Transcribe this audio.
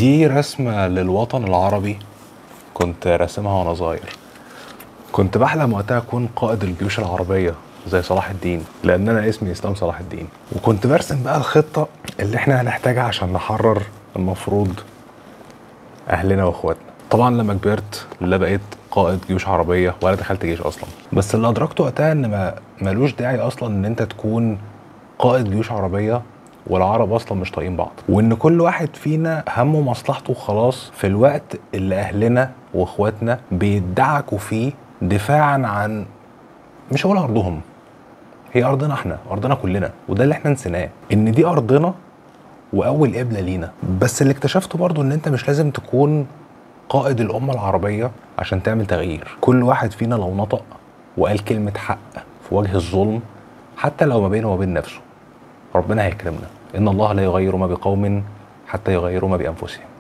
دي رسمة للوطن العربي كنت راسمها وانا صغير كنت بحلم وقتها اكون قائد الجيوش العربية زي صلاح الدين لان انا اسمي اسلام صلاح الدين وكنت برسم بقى الخطة اللي احنا هنحتاجها عشان نحرر المفروض اهلنا واخواتنا طبعا لما كبرت لا بقيت قائد جيوش عربيه ولا دخلت جيش اصلا بس اللي ادركته وقتها ان ما ملوش داعي اصلا ان انت تكون قائد جيوش عربيه والعرب اصلا مش طايقين بعض وان كل واحد فينا همه مصلحته وخلاص في الوقت اللي اهلنا واخواتنا بيدعكوا فيه دفاعا عن مش هقول ارضهم هي ارضنا احنا ارضنا كلنا وده اللي احنا نسيناه ان دي ارضنا واول قبله لينا بس اللي اكتشفته برضو ان انت مش لازم تكون قائد الامه العربيه عشان تعمل تغيير كل واحد فينا لو نطق وقال كلمه حق في وجه الظلم حتى لو ما بينه وبين نفسه ربنا هيكرمنا ان الله لا يغير ما بقوم حتى يغيروا ما بانفسهم